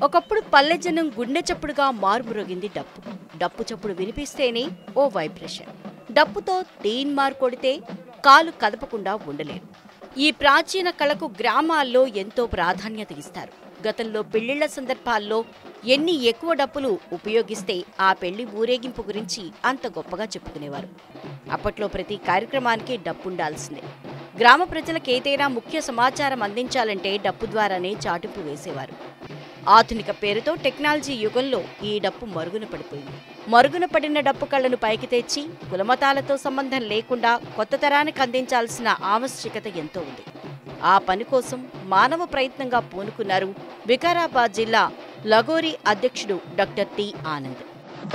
ఒకప్పుడు పల్లె జనం గుండె చప్పుడుగా మారుమ్రోగింది డప్పు డప్పు చప్పుడు వినిపిస్తేనే ఓ వైబ్రేషన్ డప్పుతో తీన్ మార్ కొడితే కాలు కదపకుండా ఉండలేరు ఈ ప్రాచీన కళకు గ్రామాల్లో ఎంతో ప్రాధాన్యత ఇస్తారు గతంలో పెళ్లిళ్ల సందర్భాల్లో ఎన్ని ఎక్కువ డప్పులు ఉపయోగిస్తే ఆ పెళ్లి ఊరేగింపు గురించి అంత గొప్పగా చెప్పుకునేవారు అప్పట్లో ప్రతి కార్యక్రమానికి డప్పుండాల్సిందే గ్రామ ప్రజలకు ఏదైనా ముఖ్య సమాచారం అందించాలంటే డప్పు ద్వారానే చాటింపు వేసేవారు ఆధునిక పేరుతో టెక్నాలజీ యుగంలో ఈ డప్పు మరుగున పడిపోయింది మరుగున పడిన డప్పు కళ్ళను పైకి తెచ్చి కులమతాలతో సంబంధం లేకుండా కొత్త తరానికి అందించాల్సిన ఆవశ్యకత ఎంతో ఉంది ఆ పని కోసం మానవ ప్రయత్నంగా పూనుకున్నారు వికారాబాద్ జిల్లా లగోరి అధ్యక్షుడు డాక్టర్ టి ఆనంద్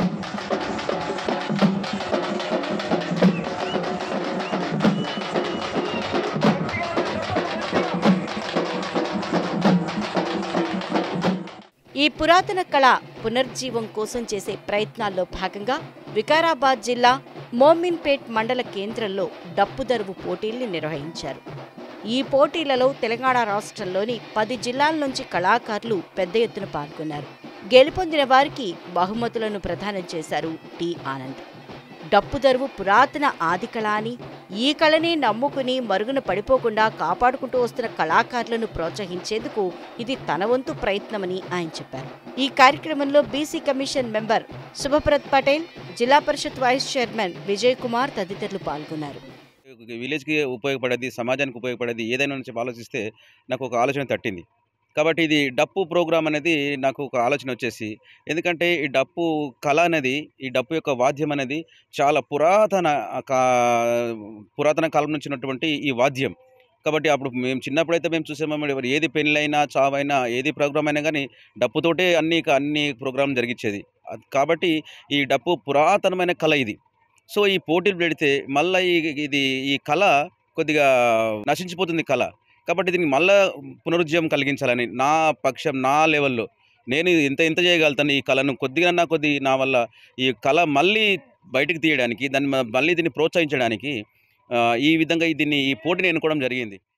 ఈ పురాతన కళ పునర్జీవం కోసం చేసే ప్రయత్నాల్లో భాగంగా వికారాబాద్ జిల్లా మోమిన్పేట్ మండల కేంద్రంలో డప్పు దరువు పోటీల్ని నిర్వహించారు ఈ పోటీలలో తెలంగాణ రాష్ట్రంలోని పది జిల్లాల నుంచి కళాకారులు పెద్ద ఎత్తున పాల్గొన్నారు గెలుపొందిన వారికి బహుమతులను ప్రదానం చేశారు టి ఆనంద్ డప్పు దరువు పురాతన ఆది కళ అని ఈ కళని నమ్ముకుని మరుగున పడిపోకుండా కాపాడుకుంటూ వస్తున్న కళాకారులను ప్రోత్సహించేందుకు ఇది తన వంతు ప్రయత్నమని ఆయన చెప్పారు ఈ కార్యక్రమంలో BC commission member Shubhaprat Patel జిల్లా పరిషత్ వైస్ చైర్మన్ విజయ్ కుమార్ తదితరులు పాల్గొన్నారు విలేజ్కి ఉపయోగపడేది సమాజానికి ఉపయోగపడేది ఏదైనా నుంచి ఆలోచిస్తే నాకు ఒక ఆలోచన తట్టింది కాబట్టి ఇది డప్పు ప్రోగ్రామ్ అనేది నాకు ఒక ఆలోచన వచ్చేసి ఎందుకంటే ఈ డప్పు కళ అనేది ఈ డప్పు యొక్క వాద్యం అనేది చాలా పురాతన కా- పురాతన కాలం నుంచి ఉన్నటువంటి ఈ వాద్యం కాబట్టి అప్పుడు మేము చిన్నప్పుడైతే మేము చూసాము ఎవరు ఏది పెళ్ళైనా చావైనా ఏది ప్రోగ్రామ్ అయినా కానీ డప్పుతోటే అన్ని అన్ని ప్రోగ్రాం జరిగించేది అది- కాబట్టి ఈ డప్పు పురాతనమైన కళ ఇది సో ఈ పోటీలు పెడితే మళ్ళీ ఇది ఈ కళ కొద్దిగా నశించిపోతుంది కళ కాబట్టి దీనికి మళ్ళా పునరుజ్జీవం కలిగించాలని నా పక్షం నా లెవెల్లో నేను ఎంత ఎంత చేయగలుగుతాను ఈ కళను కొద్దిగా నా కొద్ది నా వల్ల ఈ కళ మళ్ళీ బయటికి తీయడానికి దాన్ని మ- మళ్ళీ దీన్ని ప్రోత్సహించడానికి ఆ, ఈ విధంగా దీన్ని ఈ పోటీని ఎన్నుకోవడం జరిగింది